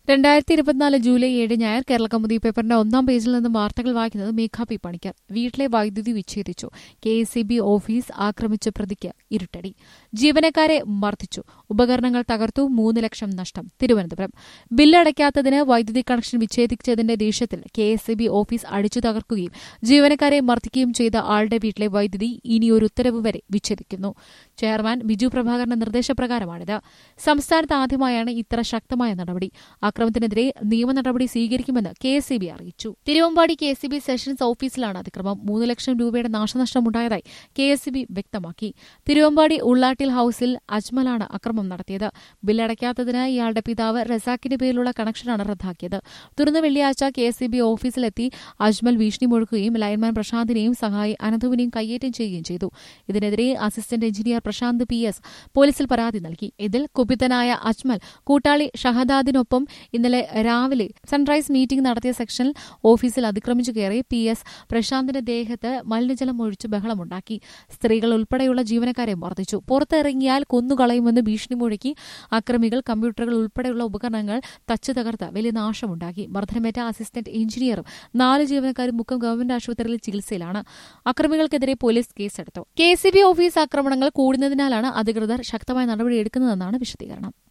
രണ്ടായിരത്തി ഇരുപത്തിനാല് ജൂലൈ ഏഴ് ഞായർ കേരള കൗമുദി പേപ്പറിന്റെ ഒന്നാം പേജിൽ നിന്നും വാർത്തകൾ വായിക്കുന്നത് മേഘ പി പണിക്കർ വീട്ടിലെ വൈദ്യുതി വിച്ഛേദിച്ചു കെ എസ് ബി ഓഫീസ് ആക്രമിച്ച പ്രതിക്ക് ഇരുട്ടടി ജീവനക്കാരെ മർദ്ദിച്ചു ഉപകരണങ്ങൾ തകർത്തു മൂന്ന് ലക്ഷം നഷ്ടം തിരുവനന്തപുരം ബില്ലടയ്ക്കാത്തതിന് വൈദ്യുതി കണക്ഷൻ വിച്ഛേദിച്ചതിന്റെ ദേഷ്യത്തിൽ കെ എസ് ബി ഓഫീസ് അടിച്ചു തകർക്കുകയും ജീവനക്കാരെ മർദ്ദിക്കുകയും ചെയ്ത ആളുടെ വീട്ടിലെ വൈദ്യുതി ഇനിയൊരു ഉത്തരവ് വരെ വിച്ഛേദിക്കുന്നു ചെയർമാൻ ബിജു പ്രഭാകരന്റെ നിർദ്ദേശപ്രകാരമാണിത് സംസ്ഥാനത്ത് ആദ്യമായാണ് ഇത്ര ശക്തമായ നടപടി അക്രമത്തിനെതിരെ നിയമ നടപടി സ്വീകരിക്കുമെന്ന് കെ എസ് സി ബി അറിയിച്ചു Thiruvambady K S C B sections ഓഫീസിലാണ് അതിക്രമം മൂന്ന് ലക്ഷം രൂപയുടെ നാശനഷ്ടമുണ്ടായതായി കെ എസ് സി ബി വ്യക്തമാക്കി തിരുവമ്പാടി ഉള്ളാട്ടിൽ ഹൌസിൽ അജ്മലാണ് അക്രമം നടത്തിയത് ബില്ലടയ്ക്കാത്തതിന് ഇയാളുടെ പിതാവ് റസാഖിന്റെ പേരിലുള്ള കണക്ഷനാണ് റദ്ദാക്കിയത് തുടർന്ന് വെള്ളിയാഴ്ച കെ എസ് സി ബി ഓഫീസിലെത്തി അജ്മൽ ഭീഷണി മുഴക്കുകയും ലൈൻമാൻ പ്രശാന്തിനെയും സഹായി അനന്തുവിനെയും കയ്യേറ്റം ചെയ്യുകയും ചെയ്തു ഇതിനെതിരെ assistant engineer Prashanth P S പോലീസിൽ പരാതി നൽകി ഇതിൽ കുപിതനായ അജ്മൽ കൂട്ടാളി ഷഹദാദിനൊപ്പം ഇന്നലെ രാവിലെ സൺറൈസ് മീറ്റിംഗ് നടത്തിയ സെക്ഷനിൽ ഓഫീസിൽ അതിക്രമിച്ചു കയറി പി എസ് പ്രശാന്തിന്റെ ദേഹത്ത് മലിനജലം ഒഴിച്ച് ബഹളമുണ്ടാക്കി സ്ത്രീകൾ ഉൾപ്പെടെയുള്ള ജീവനക്കാരെ മർദ്ദിച്ചു പുറത്തിറങ്ങിയാൽ കൊന്നുകളയുമെന്ന് ഭീഷണി മുഴക്കി അക്രമികൾ കമ്പ്യൂട്ടറുകൾ ഉൾപ്പെടെയുള്ള ഉപകരണങ്ങൾ തച്ചു തകർത്ത് വലിയ നാശമുണ്ടാക്കി മർദ്ദനമേറ്റ അസിസ്റ്റന്റ് എഞ്ചിനീയറും നാല് ജീവനക്കാരും മുക്കം ഗവൺമെന്റ് ആശുപത്രിയിൽ ചികിത്സയിലാണ് അക്രമികൾക്കെതിരെ പോലീസ് കേസെടുത്തു കെ സി ബി ഓഫീസ് ആക്രമണങ്ങൾ കൂടുന്നതിനാലാണ് അധികൃതർ ശക്തമായ നടപടിയെടുക്കുന്നതെന്നാണ് വിശദീകരണം